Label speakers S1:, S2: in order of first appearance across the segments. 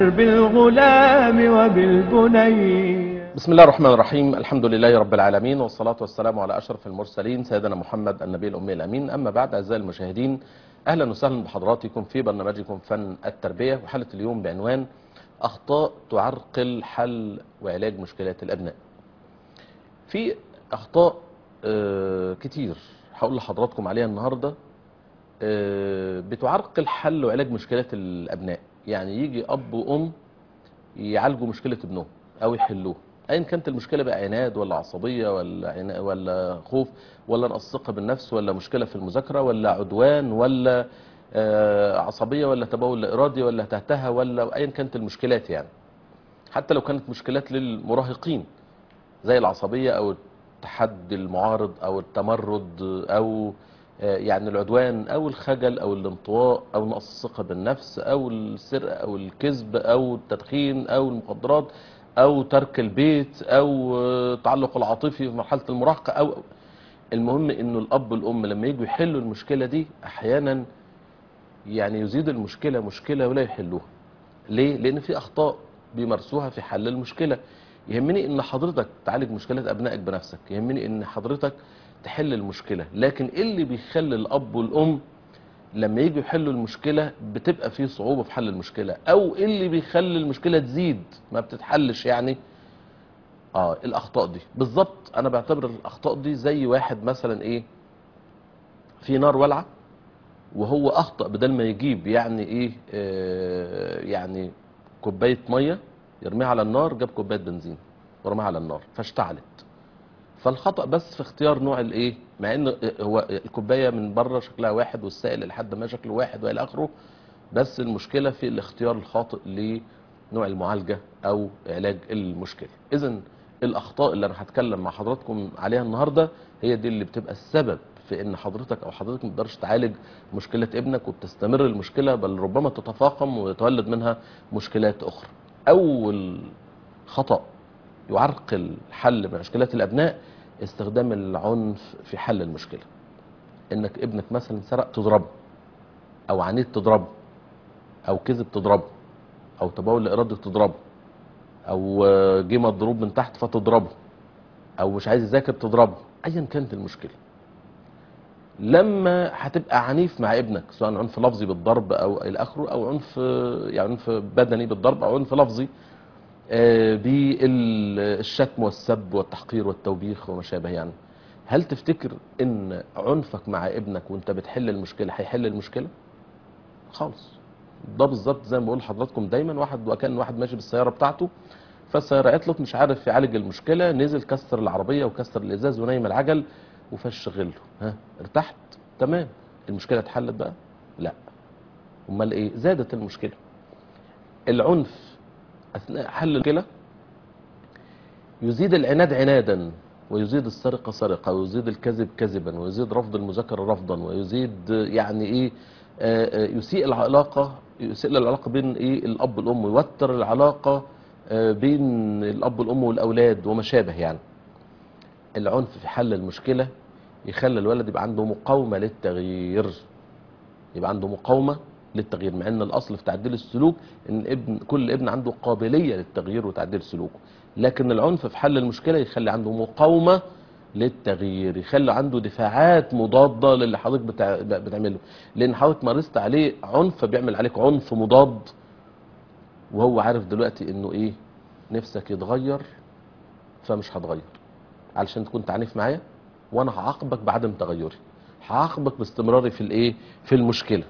S1: بالغلام وبالبني
S2: بسم الله الرحمن الرحيم الحمد لله رب العالمين والصلاة والسلام على أشرف المرسلين سيدنا محمد النبي الأمي الأمين أما بعد أعزائي المشاهدين أهلا وسهلا بحضراتكم في برنامجكم فن التربية وحلقة اليوم بعنوان أخطاء تعرقل حل وعلاج مشكلات الأبناء في أخطاء آه، كتير هقول لحضراتكم عليها النهاردة آه، بتعرقل حل وعلاج مشكلات الأبناء يعني يجي أب وأم يعالجوا مشكلة ابنهم أو يحلوها ايا كانت المشكله بقى عناد ولا عصبيه ولا عنا ولا خوف ولا نقص ثقه بالنفس ولا مشكله في المذاكره ولا عدوان ولا آه، عصبيه ولا تبول لا ارادي ولا تهتها ولا ايا كانت المشكلات يعني حتى لو كانت مشكلات للمراهقين زي العصبيه او التحدي المعارض او التمرد او آه، يعني العدوان او الخجل او الانطواء او نقص الثقه بالنفس او السرقه او الكذب او التدخين او المخدرات او ترك البيت او آه، التعلق العاطفي في مرحله المراهقه او المهم انه الاب والام لما يجوا يحلوا المشكله دي احيانا يعني يزيد المشكله مشكله ولا يحلوها ليه لان في اخطاء بيمارسوها في حل المشكله يهمني ان حضرتك تعالج مشكلات ابنائك بنفسك يهمني ان حضرتك تحل المشكله لكن ايه اللي بيخلي الاب والام لما يجوا يحلوا المشكلة بتبقى في صعوبة في حل المشكلة او إيه اللي بيخلي المشكلة تزيد ما بتتحلش يعني اه الاخطاء دي بالظبط انا بعتبر الاخطاء دي زي واحد مثلا ايه في نار والعة وهو اخطأ بدل ما يجيب يعني ايه آه يعني كوباية مية يرميها على النار جاب كوباية بنزين ورماها على النار فاشتعلت فالخطأ بس في اختيار نوع الايه مع ان هو الكوبايه من بره شكلها واحد والسائل لحد ما شكله واحد والى اخره بس المشكله في الاختيار الخاطئ لنوع المعالجه او علاج المشكله اذا الاخطاء اللي انا هتكلم مع حضراتكم عليها النهارده هي دي اللي بتبقى السبب في ان حضرتك او حضرتك ما تقدرش تعالج مشكله ابنك وبتستمر المشكله بل ربما تتفاقم ويتولد منها مشكلات اخرى اول خطأ يعرقل حل مشكلات الابناء استخدام العنف في حل المشكله انك ابنك مثلا سرق تضربه او عنيد تضربه او كذب تضربه او تبول لا ارادي تضربه او آه، جه مضروب من تحت فتضربه او مش عايز يذاكر تضربه ايا كانت المشكله لما هتبقى عنيف مع ابنك سواء عنف لفظي بالضرب او الى اخره او عنف يعني عنف بدني بالضرب او عنف لفظي آه، بالشتم والسب والتحقير والتوبيخ وما شابه يعني هل تفتكر ان عنفك مع ابنك وانت بتحل المشكله هيحل المشكله خالص ده بالظبط زي ما بقول لحضراتكم دايما واحد وكان واحد ماشي بالسياره بتاعته فالسياره عطلت مش عارف يعالج المشكله نزل كسر العربيه وكسر الازاز ونايم العجل وفش غله ها ارتحت تمام المشكله اتحلت بقى لا امال ايه زادت المشكله العنف اثناء حل المشكله يزيد العناد عنادا ويزيد السرقه سرقه ويزيد الكذب كذبا ويزيد رفض المذاكره رفضا ويزيد يعني ايه آه، آه، يسيء العلاقه يسيء العلاقه بين ايه الاب والام ويوتر العلاقه آه، بين الاب والام والاولاد وما شابه يعني العنف في حل المشكله يخلي الولد يبقى عنده مقاومه للتغيير يبقى عنده مقاومه للتغيير مع ان الاصل في تعديل السلوك ان ابن كل ابن عنده قابليه للتغيير وتعديل سلوكه لكن العنف في حل المشكله يخلي عنده مقاومه للتغيير يخلي عنده دفاعات مضاده للي حضرتك بتع... بتعمله لان حضرتك مارست عليه عنف بيعمل عليك عنف مضاد وهو عارف دلوقتي انه ايه نفسك يتغير فمش هتغير علشان تكون عنيف معايا وانا هعاقبك بعدم تغيري هعاقبك باستمراري في الايه في المشكله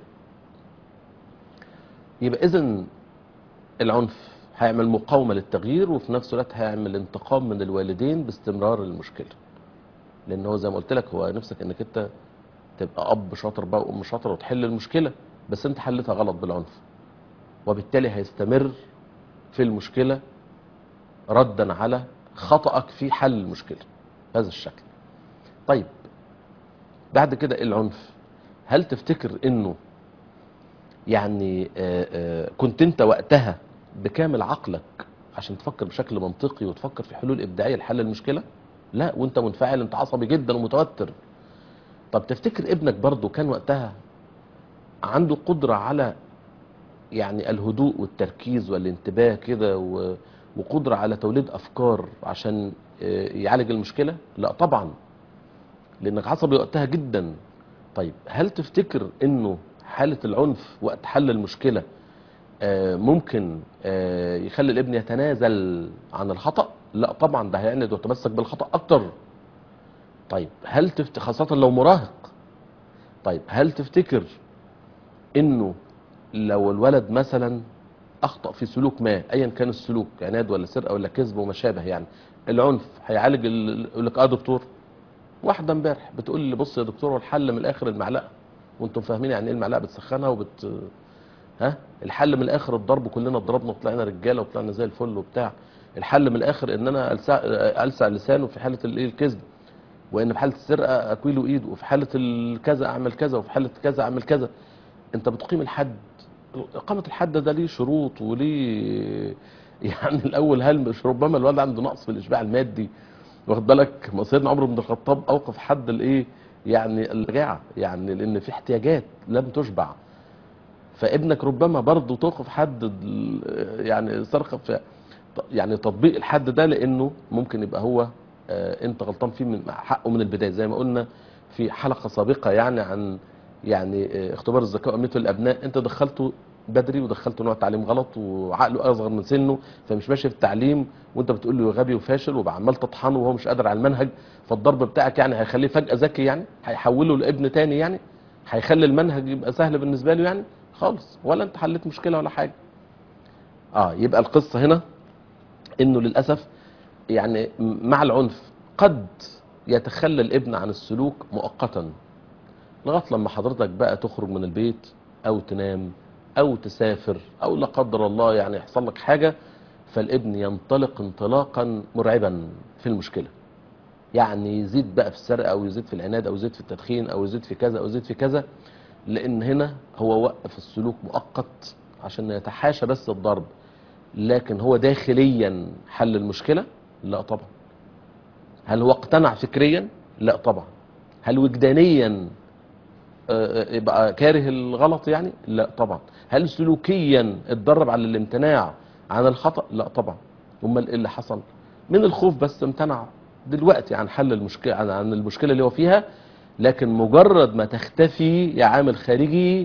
S2: يبقى اذا العنف هيعمل مقاومه للتغيير وفي نفس الوقت هيعمل انتقام من الوالدين باستمرار المشكله لان هو زي ما قلت لك هو نفسك انك انت تبقى اب شاطر بقى وام شاطره وتحل المشكله بس انت حلتها غلط بالعنف وبالتالي هيستمر في المشكله ردا على خطأك في حل المشكله بهذا الشكل طيب بعد كده إيه العنف هل تفتكر انه يعني آه، آه، كنت انت وقتها بكامل عقلك عشان تفكر بشكل منطقي وتفكر في حلول ابداعيه لحل المشكله لا وانت منفعل انت عصبي جدا ومتوتر طب تفتكر ابنك برضه كان وقتها عنده قدره على يعني الهدوء والتركيز والانتباه كده و- وقدرة على توليد أفكار عشان آه، يعالج المشكلة لا طبعا لأنك عصبي وقتها جدا طيب هل تفتكر أنه حالة العنف وقت حل المشكلة آه، ممكن آه، يخلي الابن يتنازل عن الخطأ لا طبعا ده هيعند ويتمسك بالخطأ أكتر طيب هل تفت... خاصة لو مراهق طيب هل تفتكر انه لو الولد مثلا اخطا في سلوك ما ايا كان السلوك عناد ولا سرقه ولا كذب وما شابه يعني العنف هيعالج ال- يقول لك اه دكتور واحده امبارح بتقول لي بص يا دكتور هو الحل من الاخر المعلقه وانتم فاهمين يعني ايه المعلقه بتسخنها وبت ها الحل من الاخر الضرب كلنا ضربنا وطلعنا رجاله وطلعنا زي الفل وبتاع الحل من الاخر ان انا السع السع لسانه في حاله الايه الكذب وان في حاله السرقه اكوي له ايده وفي حاله الكذا اعمل كذا وفي حاله كذا اعمل كذا انت بتقيم الحد اقامه الحد ده ليه شروط وليه يعني الاول هل مش ربما الولد عنده نقص في الاشباع المادي واخد بالك ما سيدنا عمر بن الخطاب اوقف حد الايه يعني الرجاعه يعني لان في احتياجات لم تشبع فابنك ربما برضه توقف حد ال- يعني سرقه في يعني تطبيق الحد ده لانه ممكن يبقى هو آه، انت غلطان فيه من حقه من البدايه زي ما قلنا في حلقه سابقه يعني عن يعني آه، اختبار الذكاء وامنيته الابناء انت دخلته بدري ودخلته نوع تعليم غلط وعقله اصغر من سنه فمش ماشي في التعليم وانت بتقول له غبي وفاشل وعمال تطحنه وهو مش قادر على المنهج فالضرب بتاعك يعني هيخليه فجاه ذكي يعني هيحوله لابن تاني يعني هيخلي المنهج يبقى سهل بالنسبه له يعني خالص ولا انت حليت مشكله ولا حاجه اه يبقى القصه هنا انه للاسف يعني مع العنف قد يتخلى الابن عن السلوك مؤقتا لغايه لما حضرتك بقى تخرج من البيت او تنام او تسافر او لا قدر الله يعني يحصل لك حاجه فالابن ينطلق انطلاقا مرعبا في المشكله يعني يزيد بقى في السرقه او يزيد في العناد او يزيد في التدخين او يزيد في كذا او يزيد في كذا لان هنا هو وقف السلوك مؤقت عشان يتحاشى بس الضرب لكن هو داخليا حل المشكله لا طبعا هل هو اقتنع فكريا لا طبعا هل وجدانيا آه، آه، يبقى كاره الغلط يعني لا طبعا هل سلوكيا اتدرب على الامتناع عن الخطأ لا طبعا امال ايه اللي حصل من الخوف بس امتنع دلوقتي عن حل المشكله عن عن المشكله اللي هو فيها لكن مجرد ما تختفي يا عامل خارجي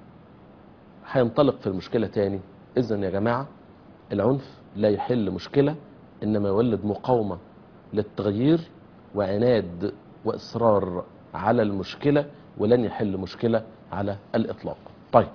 S2: هينطلق في المشكله تاني اذا يا جماعه العنف لا يحل مشكله انما يولد مقاومه للتغيير وعناد واصرار على المشكله ولن يحل مشكله على الاطلاق. طيب.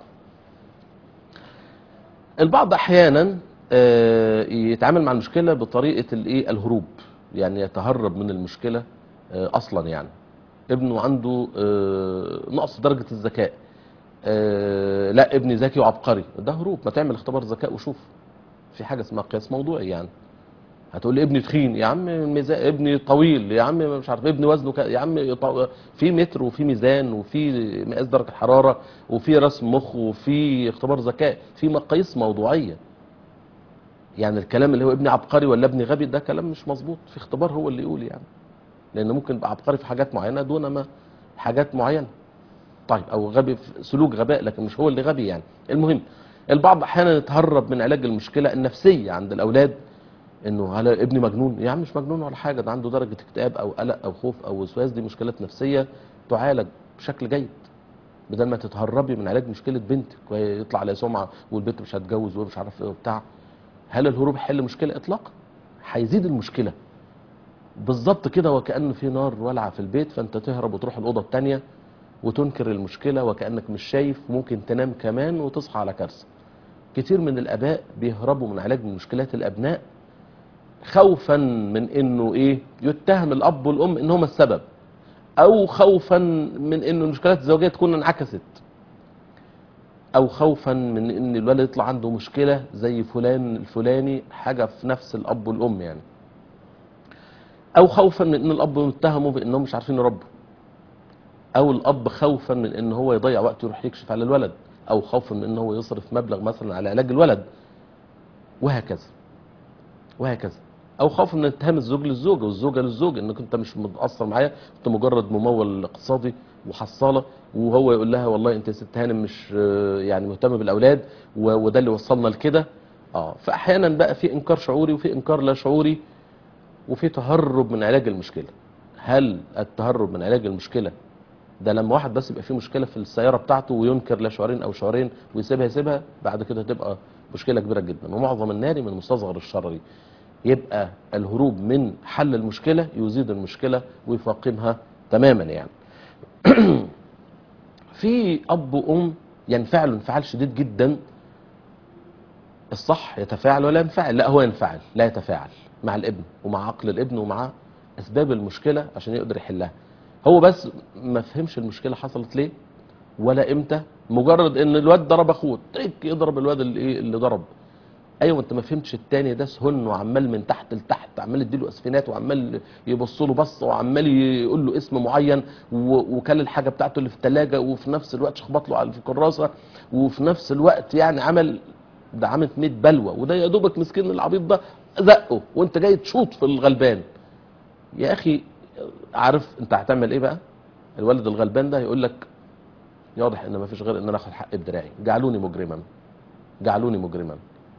S2: البعض احيانا آه، يتعامل مع المشكله بطريقه الايه الهروب يعني يتهرب من المشكله آه، اصلا يعني ابنه عنده آه، نقص في درجه الذكاء آه، لا ابني ذكي وعبقري ده هروب ما تعمل اختبار ذكاء وشوف في حاجه اسمها قياس موضوعي يعني هتقول لي ابني تخين يا عم ميزان ابني طويل يا عم مش عارف ابني وزنه ك... يا عم ط- في متر وفي ميزان وفي مقاس درجه حراره وفي رسم مخ وفي اختبار ذكاء في مقاييس موضوعيه يعني الكلام اللي هو ابني عبقري ولا ابني غبي ده كلام مش مظبوط في اختبار هو اللي يقول يعني لان ممكن يبقى عبقري في حاجات معينه دون ما حاجات معينه طيب او غبي في سلوك غباء لكن مش هو اللي غبي يعني المهم البعض احيانا يتهرب من علاج المشكله النفسيه عند الاولاد انه هل ابني مجنون يا عم مش مجنون ولا حاجه ده عنده درجه اكتئاب او قلق او خوف او وسواس دي مشكلات نفسيه تعالج بشكل جيد بدل ما تتهربي من علاج مشكله بنتك ويطلع عليها سمعه والبنت مش هتجوز ومش عارف ايه وبتاع هل الهروب يحل مشكله اطلاقا هيزيد المشكله بالظبط كده وكأن في نار والعة في البيت فانت تهرب وتروح الأوضة التانية وتنكر المشكلة وكأنك مش شايف ممكن تنام كمان وتصحى على كارثة كتير من الآباء بيهربوا من علاج مشكلات الأبناء خوفا من انه ايه يتهم الاب والام ان هما السبب او خوفا من انه المشكلات الزوجيه تكون انعكست او خوفا من ان الولد يطلع عنده مشكله زي فلان الفلاني حاجه في نفس الاب والام يعني او خوفا من ان الاب متهمه بانهم مش عارفين يربوا او الاب خوفا من ان هو يضيع وقت يروح يكشف على الولد او خوفا من ان هو يصرف مبلغ مثلا على علاج الولد وهكذا وهكذا او خوف من اتهام الزوج للزوجه والزوجه للزوج انك انت مش متاثر معايا انت مجرد ممول اقتصادي وحصاله وهو يقول لها والله انت يا ست هانم مش آه، يعني مهتمه بالاولاد و- وده اللي وصلنا لكده اه فاحيانا بقى في انكار شعوري وفي انكار لا شعوري وفي تهرب من علاج المشكله هل التهرب من علاج المشكله ده لما واحد بس يبقى فيه مشكله في السياره بتاعته وينكر لا شعورين او شعورين ويسيبها يسيبها بعد كده تبقى مشكله كبيره جدا ومعظم النار من مستصغر الشرري يبقى الهروب من حل المشكله يزيد المشكله ويفاقمها تماما يعني في اب وام ينفعلوا انفعال شديد جدا الصح يتفاعل ولا ينفعل لا هو ينفعل لا يتفاعل مع الابن ومع عقل الابن ومع اسباب المشكله عشان يقدر يحلها هو بس ما فهمش المشكله حصلت ليه ولا امتى مجرد ان الواد ضرب اخوه تك يضرب الواد اللي ايه اللي ضرب ايوه انت ما فهمتش التاني ده سهن وعمال من تحت لتحت عمال يديله اسفنات وعمال يبص له بصه وعمال يقول له اسم معين و- وكل الحاجه بتاعته اللي في الثلاجه وفي نفس الوقت شخبط له على في الكراسه وفي نفس الوقت يعني عمل ده عملت 100 بلوه وده يا دوبك مسكين العبيط ده زقه وانت جاي تشوط في الغلبان يا اخي عارف انت هتعمل ايه بقى الولد الغلبان ده يقول لك واضح ان ما فيش غير ان انا اخد حق بدراعي جعلوني مجرما جعلوني مجرما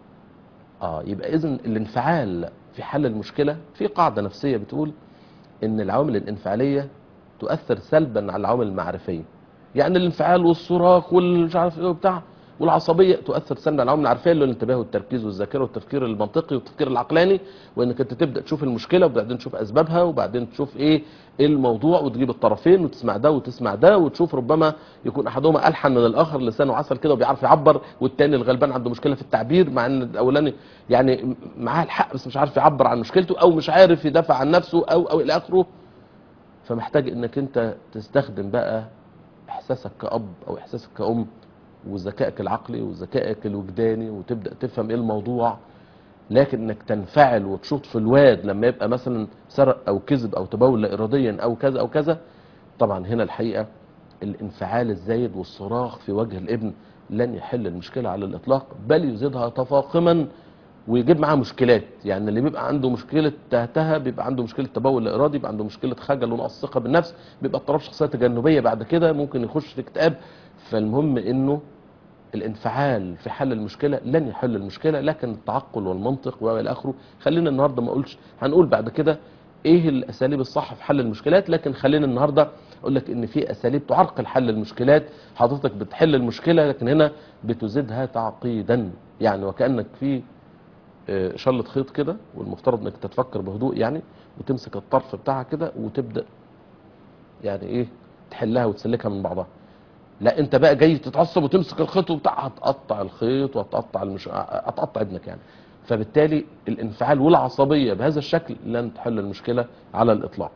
S2: اه يبقى اذا الانفعال في حل المشكله في قاعده نفسيه بتقول ان العوامل الانفعاليه تؤثر سلبا على العوامل المعرفيه يعني الانفعال والصراخ والمش عارف ايه وبتاع والعصبيه تؤثر سلبا على العوامل العارفيه اللي هو الانتباه والتركيز والذاكره والتفكير المنطقي والتفكير العقلاني وانك انت تبدا تشوف المشكله وبعدين تشوف اسبابها وبعدين تشوف ايه ايه الموضوع وتجيب الطرفين وتسمع ده وتسمع ده وتشوف ربما يكون احدهما الحن من الاخر لسانه عسل كده وبيعرف يعبر والتاني الغلبان عنده مشكله في التعبير مع ان الاولاني يعني معاه الحق بس مش عارف يعبر عن مشكلته او مش عارف يدافع عن نفسه او او الى اخره فمحتاج انك انت تستخدم بقى احساسك كاب او احساسك كأم وذكائك العقلي وذكائك الوجداني وتبدا تفهم ايه الموضوع لكن انك تنفعل وتشوط في الواد لما يبقى مثلا سرق او كذب او تبول لا اراديا او كذا او كذا طبعا هنا الحقيقه الانفعال الزايد والصراخ في وجه الابن لن يحل المشكله على الاطلاق بل يزيدها تفاقما ويجيب معاه مشكلات يعني اللي بيبقى عنده مشكله تهتها بيبقى عنده مشكله تبول لا ارادي بيبقى عنده مشكله خجل ونقص ثقه بالنفس بيبقى اضطراب شخصيه تجنبيه بعد كده ممكن يخش في اكتئاب فالمهم انه الانفعال في حل المشكله لن يحل المشكله لكن التعقل والمنطق والى اخره خلينا النهارده ما اقولش هنقول بعد كده ايه الاساليب الصح في حل المشكلات لكن خلينا النهارده اقول لك ان في اساليب تعرقل حل المشكلات حضرتك بتحل المشكله لكن هنا بتزيدها تعقيدا يعني وكانك في آه، شلة خيط كده والمفترض انك تتفكر بهدوء يعني وتمسك الطرف بتاعها كده وتبدا يعني ايه تحلها وتسلكها من بعضها لا انت بقى جاي تتعصب وتمسك الخيط وبتاع هتقطع الخيط وهتقطع المش... هتقطع ابنك يعني فبالتالي الانفعال والعصبيه بهذا الشكل لن تحل المشكله على الاطلاق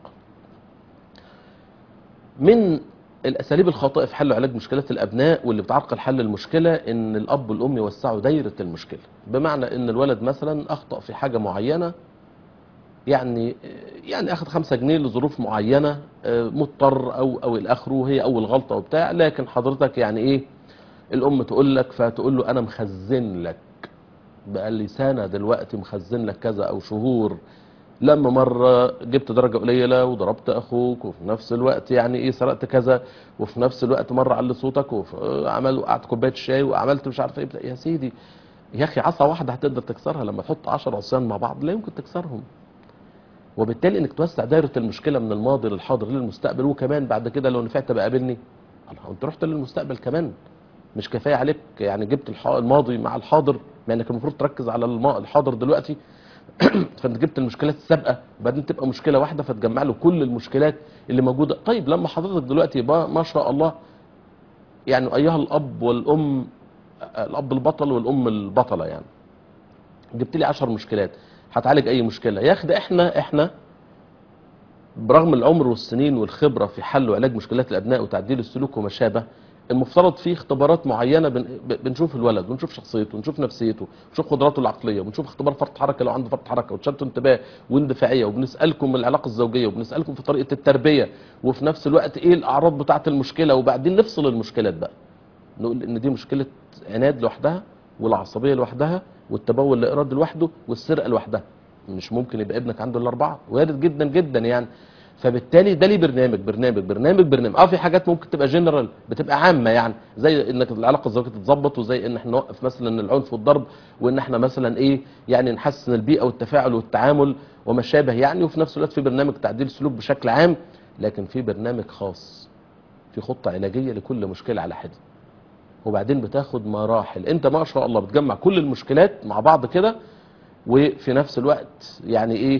S2: من الاساليب الخاطئه في حل وعلاج مشكلات الابناء واللي بتعرقل حل المشكله ان الاب والام يوسعوا دايره المشكله بمعنى ان الولد مثلا اخطا في حاجه معينه يعني يعني اخذ خمسة جنيه لظروف معينه آه، مضطر او او الى اخره وهي اول غلطه وبتاع لكن حضرتك يعني ايه الام تقول لك فتقول له انا مخزن لك بقالي سنه دلوقتي مخزن لك كذا او شهور لما مره جبت درجه قليله وضربت اخوك وفي نفس الوقت يعني ايه سرقت كذا وفي نفس الوقت مره على صوتك وعمل وقعت كوبايه شاي وعملت مش عارف ايه يا سيدي يا اخي عصا واحده هتقدر تكسرها لما تحط 10 عصيان مع بعض لا يمكن تكسرهم وبالتالي انك توسع دايره المشكله من الماضي للحاضر للمستقبل وكمان بعد كده لو نفعت بقى قابلني الله انت رحت للمستقبل كمان مش كفايه عليك يعني جبت الح- الماضي مع الحاضر مع انك المفروض تركز على الما- الحاضر دلوقتي فانت جبت المشكلات السابقه وبعدين تبقى مشكله واحده فتجمع له كل المشكلات اللي موجوده طيب لما حضرتك دلوقتي يبقى ما شاء الله يعني ايها الاب والام الاب البطل والام البطله يعني جبت لي 10 مشكلات هتعالج اي مشكله يا اخي ده احنا احنا برغم العمر والسنين والخبره في حل وعلاج مشكلات الابناء وتعديل السلوك وما شابه المفترض في اختبارات معينه بن ب- بنشوف الولد ونشوف شخصيته ونشوف نفسيته ونشوف قدراته العقليه ونشوف اختبار فرط حركه لو عنده فرط حركه وتشتت انتباه واندفاعيه وبنسالكم العلاقه الزوجيه وبنسالكم في طريقه التربيه وفي نفس الوقت ايه الاعراض بتاعه المشكله وبعدين نفصل المشكلات بقى نقول ان دي مشكله عناد لوحدها والعصبيه لوحدها والتبول لا ارادي لوحده والسرقه لوحدها مش ممكن يبقى ابنك عنده الاربعه وارد جدا جدا يعني فبالتالي ده ليه برنامج برنامج برنامج برنامج اه في حاجات ممكن تبقى جنرال بتبقى عامه يعني زي انك العلاقه الزوجيه تتظبط وزي ان احنا نوقف مثلا العنف والضرب وان احنا مثلا ايه يعني نحسن البيئه والتفاعل والتعامل وما شابه يعني وفي نفس الوقت في برنامج تعديل سلوك بشكل عام لكن في برنامج خاص في خطه علاجيه لكل مشكله على حده وبعدين بتاخد مراحل انت ما شاء الله بتجمع كل المشكلات مع بعض كده وفي نفس الوقت يعني ايه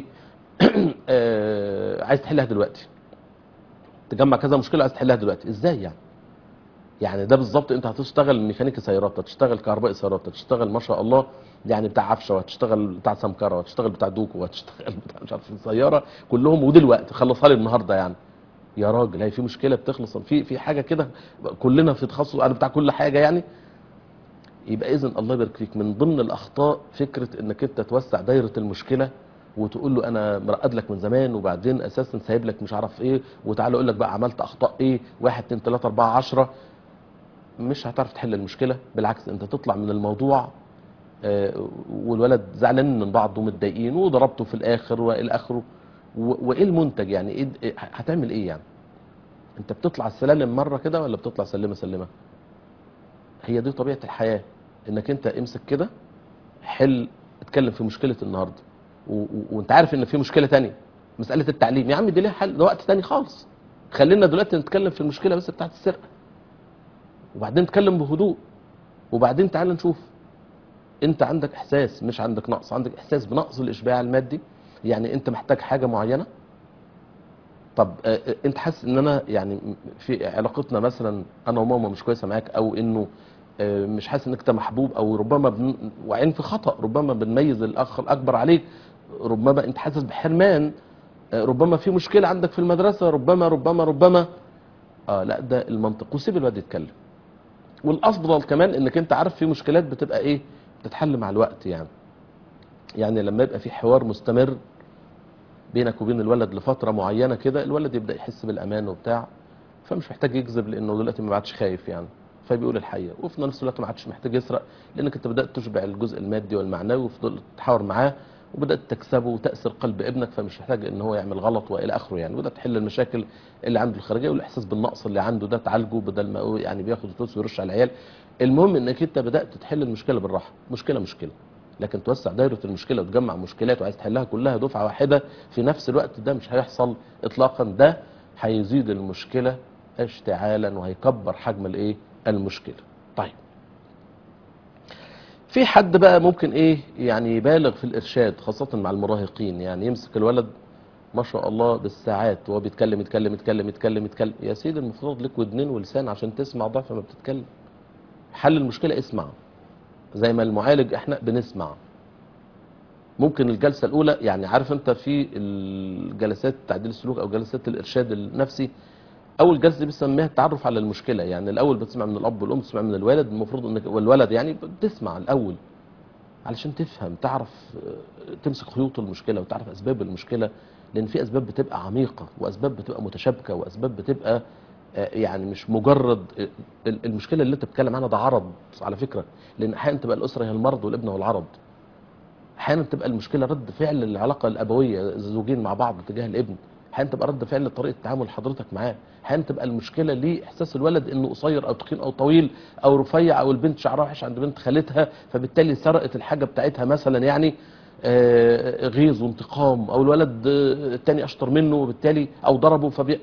S2: آه، عايز تحلها دلوقتي تجمع كذا مشكله عايز تحلها دلوقتي ازاي يعني يعني ده بالظبط انت هتشتغل ميكانيكي سيارات هتشتغل كهربائي سيارات هتشتغل ما شاء الله يعني بتاع عفشه وهتشتغل بتاع سمكره وهتشتغل بتاع دوكو وهتشتغل بتاع مش عارف سياره كلهم ودلوقتي خلصها لي النهارده يعني يا راجل هي في مشكله بتخلص في في حاجه كده كلنا في تخصص انا بتاع كل حاجه يعني يبقى اذا الله يبارك فيك من ضمن الاخطاء فكره انك انت توسع دايره المشكله وتقول له انا مرقد لك من زمان وبعدين اساسا سايب لك مش عارف ايه وتعالى اقول لك بقى عملت اخطاء ايه واحد اتنين تلاته اربعه عشره مش هتعرف تحل المشكله بالعكس انت تطلع من الموضوع آه، والولد زعلان من بعض ومتضايقين وضربته في الاخر والى اخره و- وايه المنتج يعني ايه إيه- هتعمل ايه يعني انت بتطلع السلالم مره كده ولا بتطلع سلمه سلمه هي دي طبيعه الحياه انك انت امسك كده حل اتكلم في مشكله النهارده و- و- وانت عارف ان في مشكله تانية مساله التعليم يا عم دي ليها حل ده وقت تاني خالص خلينا دلوقتي نتكلم في المشكله بس بتاعت السرقه وبعدين نتكلم بهدوء وبعدين تعال نشوف انت عندك احساس مش عندك نقص عندك احساس بنقص الاشباع المادي يعني انت محتاج حاجه معينه طب آه، آه، انت حاسس ان انا يعني في علاقتنا مثلا انا وماما مش كويسه معاك او انه آه، مش حاسس انك انت محبوب او ربما بن... وعين في خطا ربما بنميز الاخ الاكبر عليك ربما انت حاسس بحرمان آه، ربما في مشكله عندك في المدرسه ربما ربما ربما اه لا ده المنطق وسيب الواد يتكلم والافضل كمان انك انت عارف في مشكلات بتبقى ايه بتتحل مع الوقت يعني يعني لما يبقى في حوار مستمر بينك وبين الولد لفتره معينه كده الولد يبدا يحس بالامان وبتاع فمش محتاج يكذب لانه دلوقتي ما عادش خايف يعني فبيقول الحقيقه وفي نفس الوقت ما عادش محتاج يسرق لانك انت بدات تشبع الجزء المادي والمعنوي وفضلت تحاور معاه وبدات تكسبه وتاثر قلب ابنك فمش محتاج ان هو يعمل غلط والى اخره يعني وده تحل المشاكل اللي عنده الخارجيه والاحساس بالنقص اللي عنده ده تعالجه بدل ما هو يعني بياخد فلوس ويرش على العيال المهم انك انت بدات تحل المشكله بالراحه مشكله مشكله لكن توسع دايره المشكله وتجمع مشكلات وعايز تحلها كلها دفعه واحده في نفس الوقت ده مش هيحصل اطلاقا ده هيزيد المشكله اشتعالا وهيكبر حجم الايه المشكله طيب في حد بقى ممكن ايه يعني يبالغ في الارشاد خاصه مع المراهقين يعني يمسك الولد ما شاء الله بالساعات وهو بيتكلم يتكلم يتكلم يتكلم يتكلم يا سيدي المفروض لك ودنين ولسان عشان تسمع ضعف ما بتتكلم حل المشكله اسمع زي ما المعالج احنا بنسمع ممكن الجلسه الاولى يعني عارف انت في الجلسات تعديل السلوك او جلسات الارشاد النفسي اول جلسه دي بنسميها التعرف على المشكله يعني الاول بتسمع من الاب والام تسمع من الوالد المفروض انك والولد يعني بتسمع الاول علشان تفهم تعرف آه، تمسك خيوط المشكله وتعرف اسباب المشكله لان في اسباب بتبقى عميقه واسباب بتبقى متشابكه واسباب بتبقى آه، يعني مش مجرد آه، ال- المشكله اللي انت بتتكلم عنها ده عرض على فكره لان احيانا تبقى الاسره هي المرض والابن هو العرض احيانا تبقى المشكله رد فعل العلاقه الابويه الزوجين مع بعض تجاه الابن احيانا تبقى رد فعل لطريقه تعامل حضرتك معاه احيانا تبقى المشكله ليه احساس الولد انه قصير او تخين او طويل او رفيع او البنت شعرها وحش عند بنت خالتها فبالتالي سرقت الحاجه بتاعتها مثلا يعني آه، غيظ وانتقام او الولد آه، التاني اشطر منه وبالتالي او ضربه فبي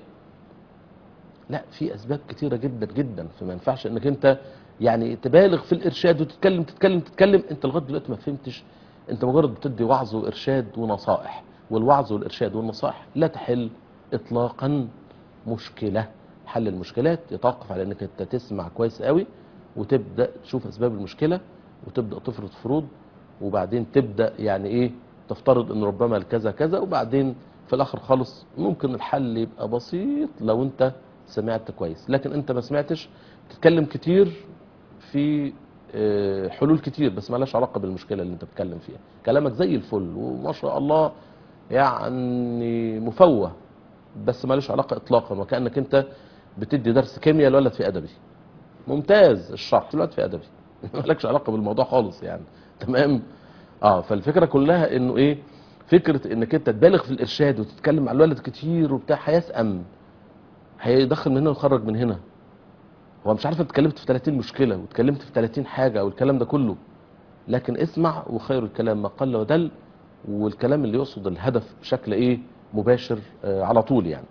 S2: لا في اسباب كتيره جدا جدا فما ينفعش انك انت يعني تبالغ في الارشاد وتتكلم تتكلم تتكلم انت لغايه دلوقتي ما فهمتش انت مجرد بتدي وعظ وارشاد ونصائح والوعظ والارشاد والنصائح لا تحل اطلاقا مشكله حل المشكلات يتوقف على انك انت تسمع كويس قوي وتبدا تشوف اسباب المشكله وتبدا تفرض فروض وبعدين تبدا يعني ايه تفترض ان ربما الكذا كذا وبعدين في الاخر خالص ممكن الحل يبقى بسيط لو انت سمعت كويس لكن انت ما سمعتش تتكلم كتير في آه، حلول كتير بس ما لهاش علاقه بالمشكله اللي انت بتتكلم فيها كلامك زي الفل وما شاء الله يعني مفوه بس ما لهاش علاقه اطلاقا وكانك انت بتدي درس كيمياء لولد في ادبي ممتاز الشرح الولد في ادبي مالكش علاقه بالموضوع خالص يعني تمام اه فالفكره كلها انه ايه فكره انك انت تبالغ في الارشاد وتتكلم مع الولد كتير وبتاع هيسأم هيدخل من هنا ويخرج من هنا هو مش عارف انت اتكلمت في 30 مشكله واتكلمت في 30 حاجه او الكلام ده كله لكن اسمع وخير الكلام ما قل ودل والكلام اللي يقصد الهدف بشكل ايه مباشر آه على طول يعني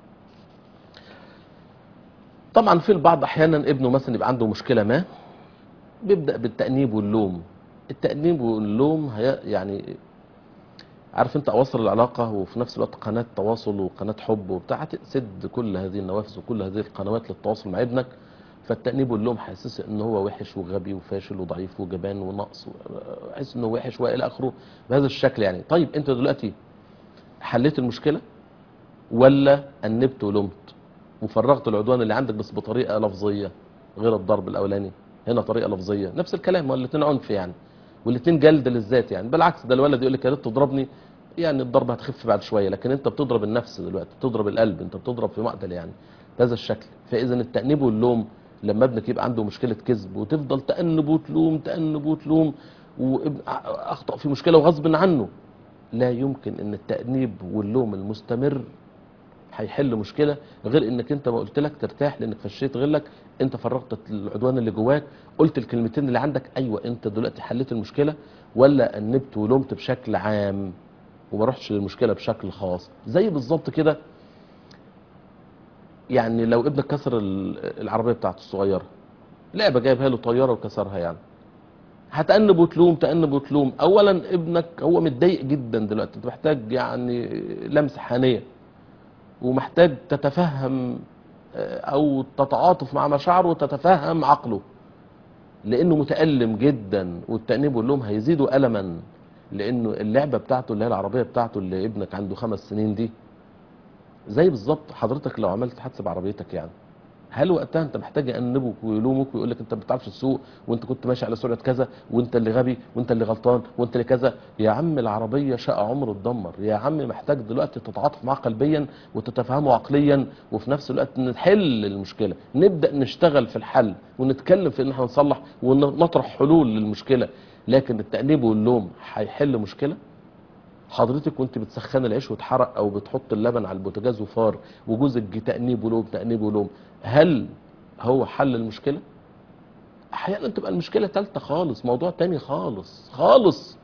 S2: طبعا في البعض احيانا ابنه مثلا يبقى عنده مشكله ما بيبدا بالتانيب واللوم التانيب واللوم هي يعني عارف انت اواصر العلاقه وفي نفس الوقت قناه تواصل وقناه حب وبتاع هتسد كل هذه النوافذ وكل هذه القنوات للتواصل مع ابنك فالتأنيب واللوم حاسس ان هو وحش وغبي وفاشل وضعيف وجبان ونقص حاسس انه وحش والى اخره بهذا الشكل يعني طيب انت دلوقتي حليت المشكله ولا انبت ولمت وفرغت العدوان اللي عندك بس بطريقه لفظيه غير الضرب الاولاني هنا طريقه لفظيه نفس الكلام هو الاثنين عنف يعني والاثنين جلد للذات يعني بالعكس ده الولد يقول لك يا ريت تضربني يعني الضرب هتخف بعد شويه لكن انت بتضرب النفس دلوقتي بتضرب القلب انت بتضرب في مقتل يعني بهذا الشكل فاذا التانيب واللوم لما ابنك يبقى عنده مشكله كذب وتفضل تانب وتلوم تانب وتلوم واخطا في مشكله وغصب عنه لا يمكن ان التانيب واللوم المستمر هيحل مشكله غير انك انت ما قلت لك ترتاح لانك فشيت غلك انت فرغت العدوان اللي جواك قلت الكلمتين اللي عندك ايوه انت دلوقتي حليت المشكله ولا انبت ولومت بشكل عام وما رحتش للمشكله بشكل خاص زي بالظبط كده يعني لو ابنك كسر ال- العربيه بتاعته الصغيره لعبه جايبها له طياره وكسرها يعني هتأنب وتلوم تأنب وتلوم اولا ابنك هو متضايق جدا دلوقتي انت محتاج يعني لمسه حنيه ومحتاج تتفهم آه، او تتعاطف مع مشاعره وتتفهم عقله لانه متألم جدا والتأنيب واللوم هيزيدوا ألما لانه اللعبه بتاعته اللي هي العربيه بتاعته اللي ابنك عنده خمس سنين دي زي بالظبط حضرتك لو عملت حادثه بعربيتك يعني هل وقتها انت محتاج يأنبك ويلومك ويقول لك انت ما بتعرفش تسوق وانت كنت ماشي على سرعه كذا وانت اللي غبي وانت اللي غلطان وانت اللي كذا يا عم العربيه شقى عمر اتدمر يا عم محتاج دلوقتي تتعاطف معاه قلبيا وتتفهمه عقليا وفي نفس الوقت نحل المشكله نبدا نشتغل في الحل ونتكلم في ان احنا نصلح ونطرح حلول للمشكله لكن التأنيب واللوم هيحل مشكله حضرتك وانت بتسخن العيش واتحرق او بتحط اللبن على البوتاجاز وفار وجوزك جه تأنيب ولوم تأنيب ولوم هل هو حل المشكله احيانا تبقى المشكله ثالثه خالص موضوع تاني خالص خالص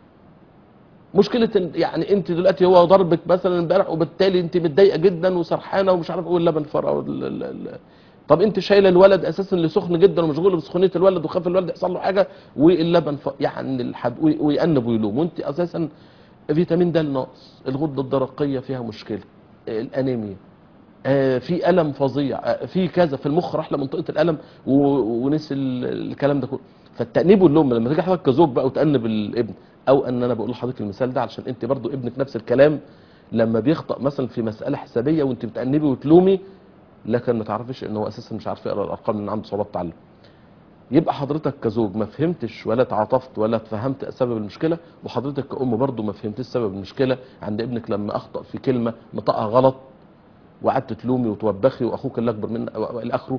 S2: مشكله إن- يعني انت دلوقتي هو ضربك مثلا امبارح وبالتالي انت متضايقه جدا وسرحانه ومش عارف ايه اللبن فار أو ال- ال- ال- طب انت شايله الولد اساسا اللي سخن جدا ومشغوله بسخونيه الولد وخاف الولد يحصل له حاجه واللبن ف... يعني الحد... وي- ويأنب ويلوم وانت اساسا فيتامين د ناقص الغده الدرقيه فيها مشكله الانيميا آه، في الم فظيع آه، في كذا في المخ راح لمنطقه الالم و- ونسي ال- الكلام ده كله فالتانيب واللوم لما تيجي حضرتك كزوج بقى وتانب الابن او ان انا بقول لحضرتك المثال ده علشان انت برضو ابنك نفس الكلام لما بيخطأ مثلا في مساله حسابيه وانت بتانبي وتلومي لكن ما تعرفش ان هو اساسا مش عارف يقرا الارقام لان عنده صعوبات تعلم يبقى حضرتك كزوج ما فهمتش ولا تعاطفت ولا فهمت سبب المشكله وحضرتك كأم برضو ما فهمتش سبب المشكله عند ابنك لما اخطأ في كلمه نطقها غلط وقعدت تلومي وتوبخي واخوك اللي اكبر منك الى اخره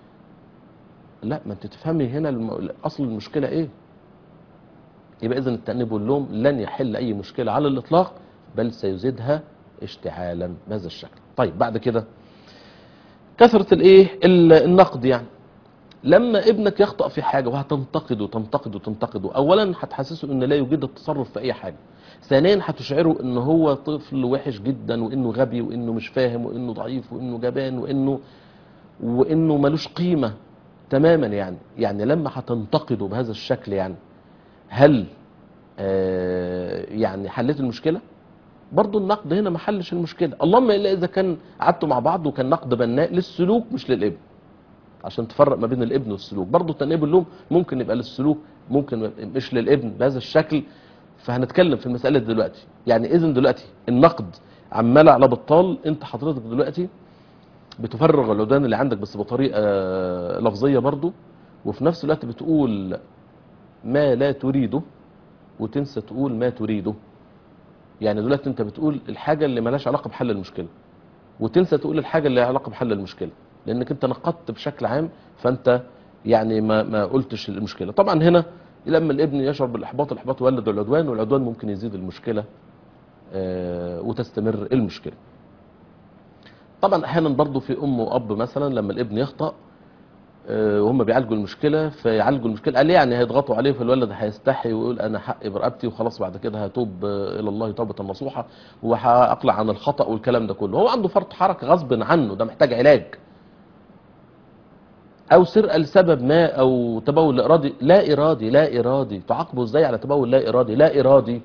S2: لا ما انت تفهمي هنا الم... اصل المشكله ايه يبقى اذا التأنيب واللوم لن يحل اي مشكله على الاطلاق بل سيزيدها اشتعالا بهذا الشكل طيب بعد كده كثره الايه ال- النقد يعني لما ابنك يخطأ في حاجة وهتنتقده تنتقده تنتقده أولا هتحسسه أن لا يوجد التصرف في أي حاجة ثانيا هتشعره أن هو طفل وحش جدا وأنه غبي وأنه مش فاهم وأنه ضعيف وأنه جبان وأنه وأنه ملوش قيمة تماما يعني يعني لما هتنتقده بهذا الشكل يعني هل آه يعني حليت المشكلة برضو النقد هنا ما حلش المشكلة اللهم إلا إذا كان قعدتوا مع بعض وكان نقد بناء للسلوك مش للابن عشان تفرق ما بين الابن والسلوك برضه تنقيب اللوم ممكن يبقى للسلوك ممكن مش للابن بهذا الشكل فهنتكلم في المسألة دي دلوقتي يعني اذا دلوقتي النقد عمال على بطال انت حضرتك دلوقتي بتفرغ العدوان اللي عندك بس بطريقة لفظية برضه وفي نفس الوقت بتقول ما لا تريده وتنسى تقول ما تريده يعني دلوقتي انت بتقول الحاجة اللي مالهاش علاقة بحل المشكلة وتنسى تقول الحاجة اللي لها علاقة بحل المشكلة لانك انت نقدت بشكل عام فانت يعني ما ما قلتش المشكله طبعا هنا لما الابن يشعر بالاحباط الاحباط يولد العدوان والعدوان ممكن يزيد المشكله آه، وتستمر المشكله طبعا احيانا برضو في ام واب مثلا لما الابن يخطأ آه، وهم بيعالجوا المشكله فيعالجوا المشكله قال يعني هيضغطوا عليه فالولد هيستحي ويقول انا حقي برقبتي وخلاص بعد كده هتوب آه، الى الله توبه نصوحه وهاقلع عن الخطا والكلام ده كله هو عنده فرط حركه غصب عنه ده محتاج علاج او سرقه لسبب ما او تبول لا ارادي لا ارادي لا ارادي تعاقبه ازاي على تبول لا ارادي لا ارادي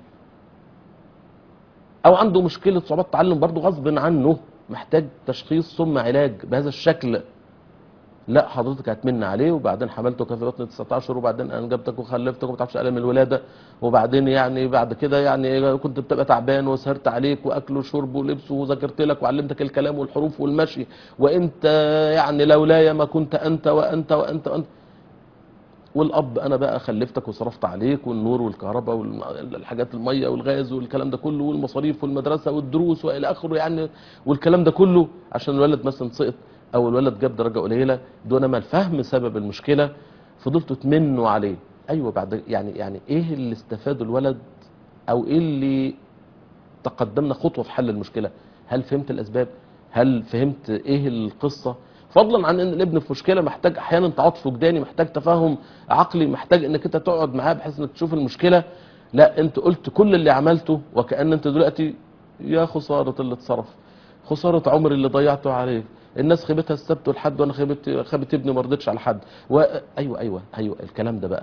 S2: او عنده مشكله صعوبات تعلم برضه غصب عنه محتاج تشخيص ثم علاج بهذا الشكل لا حضرتك هتمن عليه وبعدين حملته في بطن 19 وبعدين انجبتك وخلفتك وما بتعرفش الم الولاده وبعدين يعني بعد كده يعني كنت بتبقى تعبان وسهرت عليك واكل وشرب ولبس وذاكرت لك وعلمتك الكلام والحروف والمشي وانت يعني لولاي ما كنت انت وانت وانت وانت والاب انا بقى خلفتك وصرفت عليك والنور والكهرباء والحاجات الميه والغاز والكلام ده كله والمصاريف والمدرسه والدروس والى اخره يعني والكلام ده كله عشان الولد مثلا سقط او الولد جاب درجه قليله دون ما الفهم سبب المشكله فضلتوا تمنوا عليه ايوه بعد يعني يعني ايه اللي استفاده الولد او ايه اللي تقدمنا خطوه في حل المشكله هل فهمت الاسباب هل فهمت ايه القصه فضلا عن ان الابن في مشكله محتاج احيانا تعاطف وجداني محتاج تفاهم عقلي محتاج انك انت تقعد معاه بحيث انك تشوف المشكله لا انت قلت كل اللي عملته وكان انت دلوقتي يا خساره اللي اتصرف خساره عمري اللي ضيعته عليك الناس خيبتها السبت والحد وانا خيبت خيبت ابني ما رضيتش على حد و... ايوه ايوه ايوه الكلام ده بقى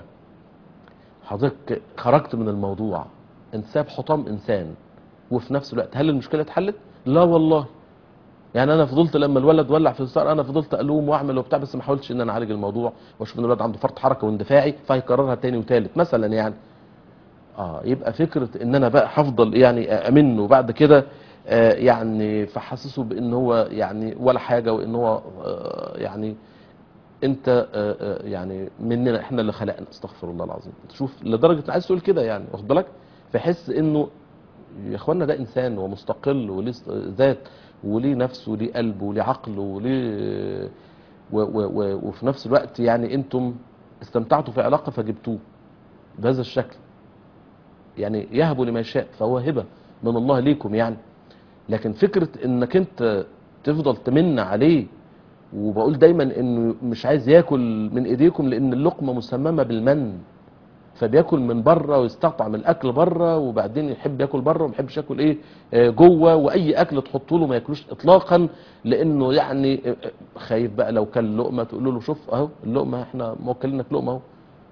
S2: حضرتك خرجت من الموضوع انت ساب حطام انسان وفي نفس الوقت هل المشكله اتحلت لا والله يعني انا فضلت لما الولد ولع في الستار انا فضلت الوم واعمل وبتاع بس ما حاولتش ان انا اعالج الموضوع واشوف ان الولد عنده فرط حركه واندفاعي فهيكررها تاني وتالت مثلا يعني اه يبقى فكره ان انا بقى هفضل يعني امنه وبعد كده آه يعني فحسسه بان هو يعني ولا حاجه وان هو آه يعني انت آه آه يعني مننا احنا اللي خلقنا استغفر الله العظيم تشوف لدرجه إن عايز تقول كده يعني واخد بالك فيحس انه يا اخوانا ده انسان ومستقل وليه ذات وليه نفس وليه قلب وليه عقل وليه و و و وفي نفس الوقت يعني انتم استمتعتوا في علاقه فجبتوه بهذا الشكل يعني يهب لما يشاء فهو هبه من الله ليكم يعني لكن فكره انك انت تفضل تمن عليه وبقول دايما انه مش عايز ياكل من ايديكم لان اللقمه مسممه بالمن فبياكل من بره ويستطعم الاكل بره وبعدين يحب ياكل بره وما يحبش ياكل ايه آه، جوه واي اكل تحطه له ما ياكلوش اطلاقا لانه يعني آه، آه، خايف بقى لو كل لقمه تقول له شوف اهو اللقمه احنا موكلينك لقمه اهو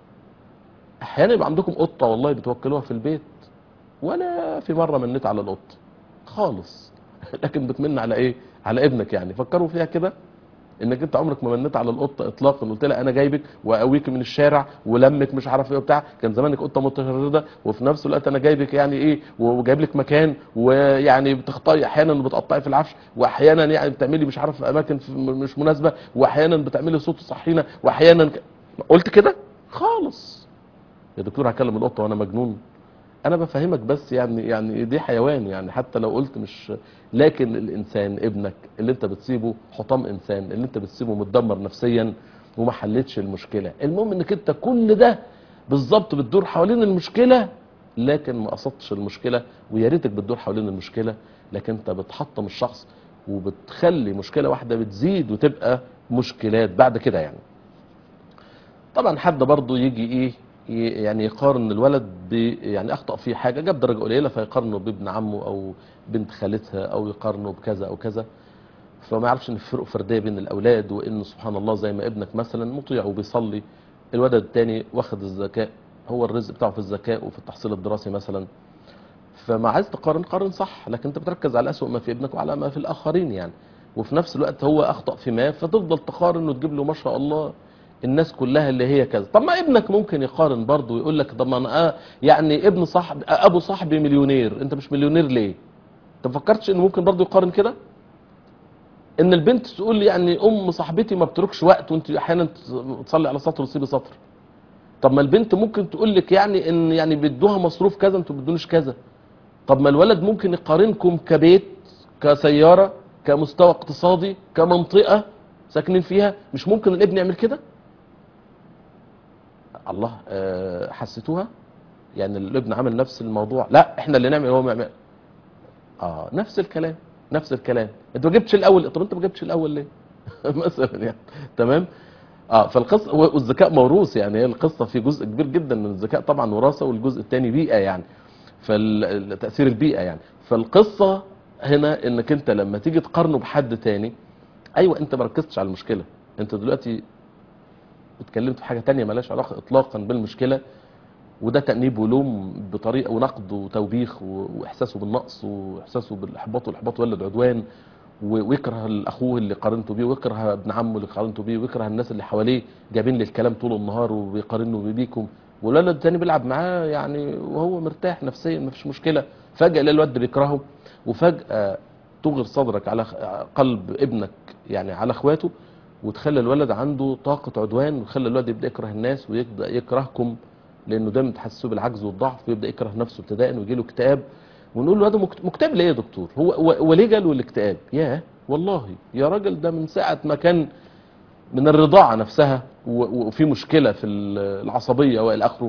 S2: احيانا يبقى عندكم قطه والله بتوكلوها في البيت ولا في مره منيت على القط خالص لكن بتمن على ايه على ابنك يعني فكروا فيها كده انك انت عمرك ما منيت على القطه اطلاقا قلت لها انا جايبك واقويك من الشارع ولمك مش عارف ايه وبتاع كان زمانك قطه متشرده وفي نفس الوقت انا جايبك يعني ايه وجايب لك مكان ويعني بتخطئي احيانا بتقطعي في العفش واحيانا يعني بتعملي مش عارف في اماكن في- مش مناسبه واحيانا بتعملي صوت صحينا واحيانا ك... قلت كده خالص يا دكتور هكلم القطه وانا مجنون انا بفهمك بس يعني يعني دي حيوان يعني حتى لو قلت مش لكن الانسان ابنك اللي انت بتسيبه حطام انسان اللي انت بتسيبه متدمر نفسيا وما حلتش المشكله المهم انك انت كل ده بالظبط بتدور حوالين المشكله لكن ما قصدتش المشكله ويا ريتك بتدور حوالين المشكله لكن انت بتحطم الشخص وبتخلي مشكله واحده بتزيد وتبقى مشكلات بعد كده يعني طبعا حد برضه يجي ايه ي- يعني يقارن الولد ب يعني اخطا في حاجه جاب درجه قليله فيقارنه بابن عمه او بنت خالتها او يقارنه بكذا او كذا فما يعرفش ان في فروق فرديه بين الاولاد وان سبحان الله زي ما ابنك مثلا مطيع وبيصلي الولد التاني واخد الذكاء هو الرزق بتاعه في الذكاء وفي التحصيل الدراسي مثلا فما عايز تقارن قارن صح لكن انت بتركز على اسوء ما في ابنك وعلى ما في الاخرين يعني وفي نفس الوقت هو اخطا في ما فتفضل تقارن وتجيب له ما شاء الله الناس كلها اللي هي كذا طب ما ابنك ممكن يقارن برضه ويقول لك طب ما انا آه يعني ابن صاحب آه ابو صاحبي مليونير انت مش مليونير ليه انت ما فكرتش انه ممكن برضه يقارن كده ان البنت تقول لي يعني ام صاحبتي ما بتركش وقت وانت احيانا تصلي على سطر وتسيبي سطر طب ما البنت ممكن تقول لك يعني ان يعني بيدوها مصروف كذا انتوا بتدونيش كذا طب ما الولد ممكن يقارنكم كبيت كسياره كمستوى اقتصادي كمنطقه ساكنين فيها مش ممكن الابن يعمل كده الله أه حسيتوها يعني الابن عمل نفس الموضوع لا احنا اللي نعمل هو ما يعمل اه نفس الكلام نفس الكلام انت ما جبتش الاول طب انت ما جبتش الاول ليه مثلا يعني تمام اه فالقصه والذكاء موروث يعني هي القصه في جزء كبير جدا من الذكاء طبعا وراثه والجزء الثاني بيئه يعني فالتاثير البيئه يعني فالقصه هنا انك انت لما تيجي تقارنه بحد تاني ايوه انت ما ركزتش على المشكله انت دلوقتي اتكلمت في حاجه تانية مالهاش علاقه اطلاقا بالمشكله وده تأنيب ولوم بطريقة ونقد وتوبيخ و- وإحساسه بالنقص وإحساسه بالإحباط والإحباط ولد عدوان و- ويكره الأخوه اللي قارنته بيه ويكره ابن عمه اللي قارنته بيه ويكره الناس اللي حواليه جايبين لي الكلام طول النهار وبيقارنوا بيكم والولد التاني بيلعب معاه يعني وهو مرتاح نفسيا مفيش مشكلة فجأة يلاقي الواد بيكرهه وفجأة تغر صدرك على خ- قلب ابنك يعني على اخواته وتخلي الولد عنده طاقة عدوان وتخلي الولد يبدأ يكره الناس ويبدأ يكرهكم لانه دايما تحسسه بالعجز والضعف ويبدا يكره نفسه ابتداء ويجي له اكتئاب ونقول له هذا مكت- مكتئب ليه يا دكتور هو هو- وليه جاله الاكتئاب ياه والله يا راجل ده من ساعه ما كان من الرضاعه نفسها و- وفي مشكله في ال- العصبيه والى اخره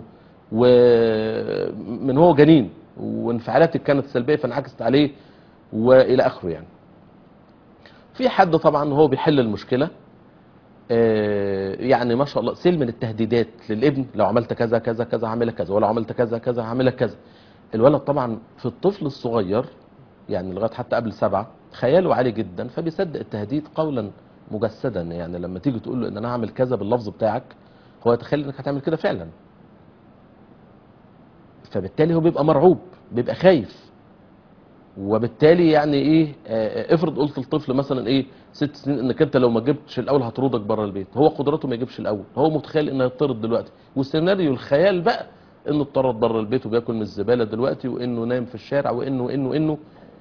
S2: ومن هو جنين وانفعالاتك كانت سلبيه فانعكست عليه والى اخره يعني في حد طبعا هو بيحل المشكله آه، يعني ما شاء الله سيل من التهديدات للابن لو عملت كذا كذا كذا هعملك كذا ولو عملت كذا كذا هعملك كذا الولد طبعا في الطفل الصغير يعني لغايه حتى قبل سبعه خياله عالي جدا فبيصدق التهديد قولا مجسدا يعني لما تيجي تقول له ان انا هعمل كذا باللفظ بتاعك هو يتخيل انك هتعمل كده فعلا فبالتالي هو بيبقى مرعوب بيبقى خايف وبالتالي يعني ايه آه، افرض قلت للطفل مثلا ايه ست سنين انك انت لو ما جبتش الاول هطردك بره البيت هو قدرته ما يجيبش الاول هو متخيل انه هيطرد دلوقتي والسيناريو الخيال بقى انه اتطرد بره البيت وبياكل من الزباله دلوقتي وانه نايم في الشارع وانه وانه انه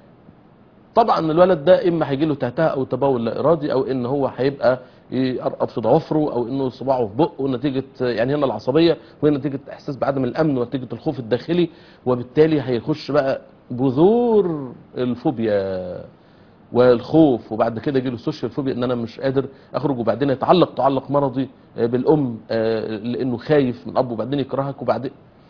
S2: طبعا الولد ده اما هيجي له تهتها او تبول لا ارادي او ان هو هيبقى يقرقط في ضوافره او انه صباعه في بقه نتيجه يعني هنا العصبيه وهنا نتيجه احساس بعدم الامن ونتيجه الخوف الداخلي وبالتالي هيخش بقى بذور الفوبيا والخوف وبعد كده يجي له السوشيال فوبيا ان انا مش قادر اخرج وبعدين يتعلق تعلق مرضي آه، بالام آه، لانه خايف من اب وبعدين يكرهك وبعدين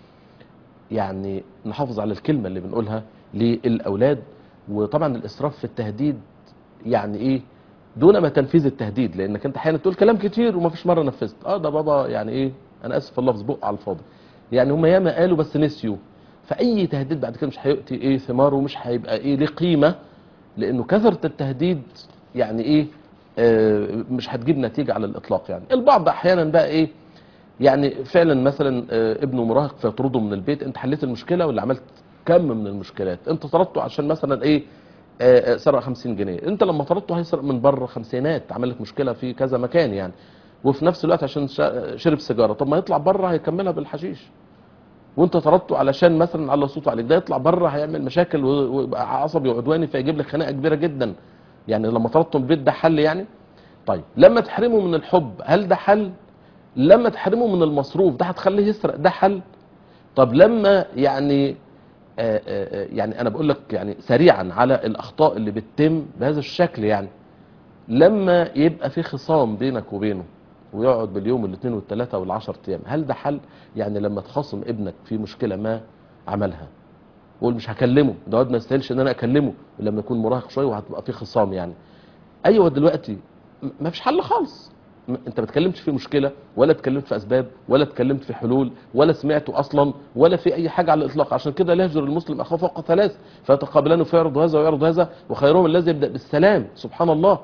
S2: يعني نحافظ على الكلمه اللي بنقولها للاولاد وطبعا الاسراف في التهديد يعني ايه دون ما تنفيذ التهديد لانك انت احيانا تقول كلام كتير وما فيش مره نفذت اه ده بابا يعني ايه انا اسف في اللفظ بق على الفاضي يعني هم ياما قالوا بس نسيوا فاي تهديد بعد كده مش هيؤتي ايه ثماره ومش هيبقى ايه ليه قيمه لانه كثره التهديد يعني ايه آه مش هتجيب نتيجه على الاطلاق يعني البعض احيانا بقى ايه يعني فعلا مثلا آه، ابنه مراهق فيطرده من البيت انت حليت المشكله ولا عملت كم من المشكلات انت طردته عشان مثلا ايه آه، آه، سرق 50 جنيه انت لما طردته هيسرق من بره خمسينات عمل لك مشكله في كذا مكان يعني وفي نفس الوقت عشان شا- شرب سيجاره طب ما يطلع بره هيكملها بالحشيش وانت طردته علشان مثلا على صوته عليك ده يطلع بره هيعمل مشاكل و- ويبقى عصبي وعدواني فيجيب لك خناقه كبيره جدا يعني لما طردته من البيت ده حل يعني طيب لما تحرمه من الحب هل ده حل لما تحرمه من المصروف ده هتخليه يسرق ده حل طب لما يعني آه، آه، آه، يعني انا بقول لك يعني سريعا على الاخطاء اللي بتتم بهذا الشكل يعني لما يبقى في خصام بينك وبينه ويقعد باليوم الاثنين والثلاثه والعشر ايام هل ده حل يعني لما تخاصم ابنك في مشكله ما عملها وقول مش هكلمه ده واد ما يستاهلش ان انا اكلمه لما يكون مراهق شويه وهتبقى في خصام يعني ايوه دلوقتي م- ما فيش حل خالص م- انت ما اتكلمتش في مشكله ولا اتكلمت في اسباب ولا اتكلمت في حلول ولا سمعته اصلا ولا في اي حاجه على الاطلاق عشان كده لا يهجر المسلم اخاه فوق ثلاث فيتقابلان فيعرض هذا ويعرض هذا وخيرهم الذي يبدا بالسلام سبحان الله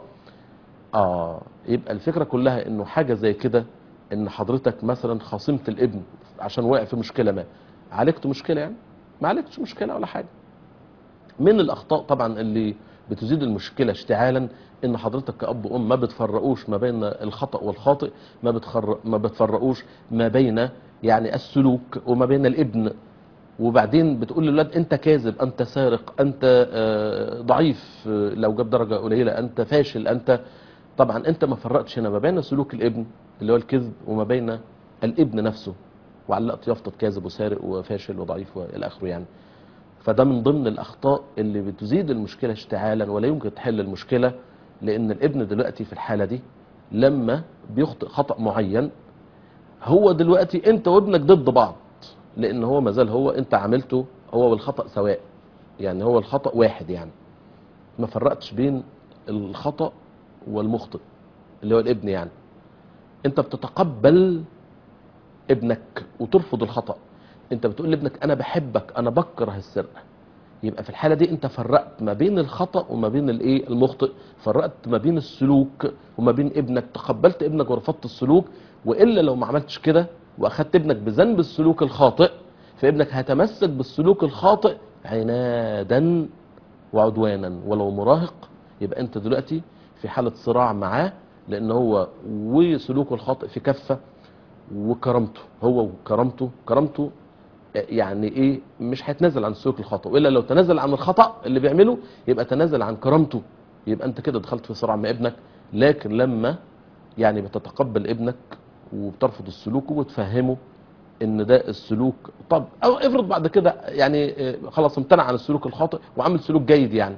S2: اه يبقى الفكره كلها انه حاجه زي كده ان حضرتك مثلا خاصمت الابن عشان واقع في مشكله ما عالجت مشكله يعني ما عالجتش مشكله ولا حاجه من الاخطاء طبعا اللي بتزيد المشكله اشتعالا ان حضرتك كاب وام ما بتفرقوش ما بين الخطا والخاطئ ما بتخر ما بتفرقوش ما بين يعني السلوك وما بين الابن وبعدين بتقول للولاد انت كاذب انت سارق انت آه، ضعيف آه، لو جاب درجه قليله انت فاشل انت طبعا انت ما فرقتش هنا ما بين سلوك الابن اللي هو الكذب وما بين الابن نفسه وعلقت يافطه كاذب وسارق وفاشل وضعيف والى اخره يعني فده من ضمن الاخطاء اللي بتزيد المشكله اشتعالا ولا يمكن تحل المشكله لان الابن دلوقتي في الحاله دي لما بيخطئ خطا معين هو دلوقتي انت وابنك ضد بعض لان هو مازال هو انت عملته هو والخطا سواء يعني هو الخطأ واحد يعني ما فرقتش بين الخطأ والمخطئ اللي هو الابن يعني انت بتتقبل ابنك وترفض الخطأ انت بتقول لابنك انا بحبك انا بكره السرقة يبقى في الحالة دي انت فرقت ما بين الخطأ وما بين الايه المخطئ فرقت ما بين السلوك وما بين ابنك تقبلت ابنك ورفضت السلوك والا لو ما عملتش كده واخدت ابنك بذنب السلوك الخاطئ فابنك هيتمسك بالسلوك الخاطئ عنادا وعدوانا ولو مراهق يبقى انت دلوقتي في حالة صراع معاه لان هو وسلوكه الخاطئ في كفة وكرامته هو وكرامته كرامته يعني ايه مش هيتنازل عن السلوك الخاطئ والا لو تنازل عن الخطا اللي بيعمله يبقى تنازل عن كرامته يبقى انت كده دخلت في صراع مع ابنك لكن لما يعني بتتقبل ابنك وبترفض السلوك وبتفهمه ان ده السلوك طب او افرض بعد كده يعني آه، خلاص امتنع عن السلوك الخاطئ وعمل سلوك جيد يعني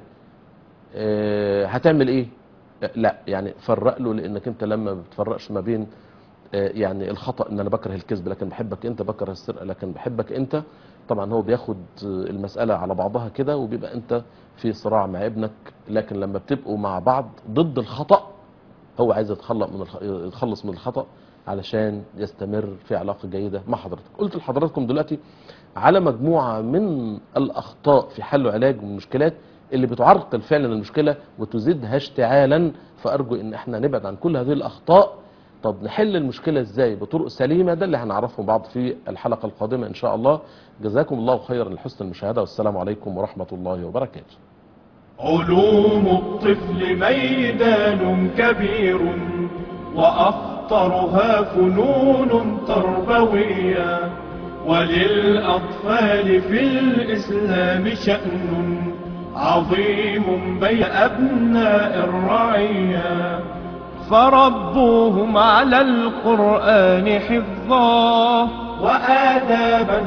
S2: آه، هتعمل ايه آه، لا يعني فرق له لانك انت لما ما بتفرقش ما بين آه، يعني الخطا ان انا بكره الكذب لكن بحبك انت بكره السرقه لكن بحبك انت طبعا هو بياخد آه، المساله على بعضها كده وبيبقى انت في صراع مع ابنك لكن لما بتبقوا مع بعض ضد الخطا هو عايز يتخلق من الخ... يتخلص من الخطا علشان يستمر في علاقه جيده مع حضرتك قلت لحضراتكم دلوقتي على مجموعه من الاخطاء في حل وعلاج المشكلات اللي بتعرقل فعلا المشكله وتزيدها اشتعالا فارجو ان احنا نبعد عن كل هذه الاخطاء طب نحل المشكله ازاي بطرق سليمه ده اللي هنعرفه بعض في الحلقه القادمه ان شاء الله جزاكم الله خيرا لحسن المشاهده والسلام عليكم ورحمه الله وبركاته
S1: علوم الطفل ميدان كبير وأخطرها فنون تربوية وللأطفال في الإسلام شأن عظيم بين أبناء الرعية فربوهم على القرآن حفظا وآدابا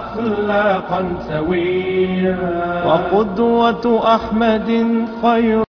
S1: وأخلاقا سويا وقدوة أحمد خير